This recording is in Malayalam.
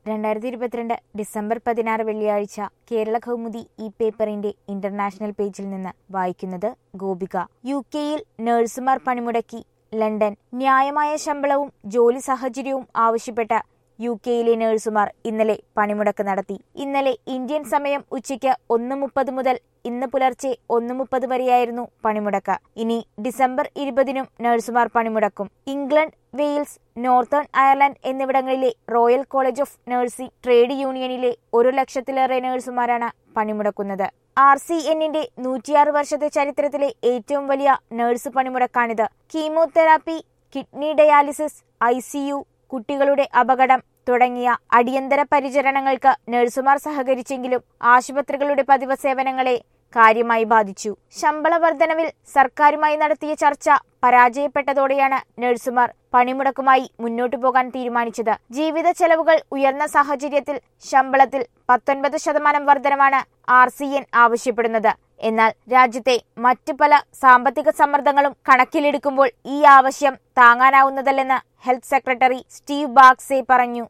രണ്ടായിരത്തി ഇരുപത്തിരണ്ട് ഡിസംബർ പതിനാറ് വെള്ളിയാഴ്ച കേരള കൗമുദി ഈ പേപ്പറിന്റെ ഇന്റർനാഷണൽ പേജിൽ നിന്ന് വായിക്കുന്നത് ഗോപിക യു കെയിൽ നഴ്സുമാർ പണിമുടക്കി ലണ്ടൻ ന്യായമായ ശമ്പളവും ജോലി സാഹചര്യവും ആവശ്യപ്പെട്ട യു കെയിലെ നഴ്സുമാർ ഇന്നലെ പണിമുടക്ക് നടത്തി ഇന്നലെ ഇന്ത്യൻ സമയം ഉച്ചയ്ക്ക് ഒന്ന് മുപ്പത് മുതൽ ഇന്ന് പുലർച്ചെ ഒന്ന് മുപ്പത് വരെയായിരുന്നു പണിമുടക്ക് ഇനി ഡിസംബർ ഇരുപതിനും നഴ്സുമാർ പണിമുടക്കും ഇംഗ്ലണ്ട് വെയിൽസ് നോർത്തേൺ അയർലൻഡ് എന്നിവിടങ്ങളിലെ Royal College of Nursing trade യൂണിയനിലെ ഒരു ലക്ഷത്തിലേറെ നഴ്സുമാരാണ് പണിമുടക്കുന്നത് ആർ സി എന്നിന്റെ നൂറ്റിയാറ് വർഷത്തെ ചരിത്രത്തിലെ ഏറ്റവും വലിയ നഴ്സ് പണിമുടക്കാണിത് കീമോതെറാപ്പി കിഡ്നി ഡയാലിസിസ് ഐ കുട്ടികളുടെ അപകടം തുടങ്ങിയ അടിയന്തര പരിചരണങ്ങൾക്ക് നഴ്സുമാർ സഹകരിച്ചെങ്കിലും ആശുപത്രികളുടെ പതിവ് സേവനങ്ങളെ കാര്യമായി ബാധിച്ചു ശമ്പള വർധനവിൽ സർക്കാരുമായി നടത്തിയ ചർച്ച പരാജയപ്പെട്ടതോടെയാണ് നഴ്സുമാർ പണിമുടക്കുമായി മുന്നോട്ടു പോകാൻ തീരുമാനിച്ചത് ജീവിത ചെലവുകൾ ഉയർന്ന സാഹചര്യത്തിൽ ശമ്പളത്തിൽ പത്തൊൻപത് ശതമാനം വർധനമാണ് ആർ സി എൻ ആവശ്യപ്പെടുന്നത് എന്നാൽ രാജ്യത്തെ മറ്റു പല സാമ്പത്തിക സമ്മർദ്ദങ്ങളും കണക്കിലെടുക്കുമ്പോൾ ഈ ആവശ്യം താങ്ങാനാവുന്നതല്ലെന്ന് ഹെൽത്ത് സെക്രട്ടറി സ്റ്റീവ് ബാക്സെ പറഞ്ഞു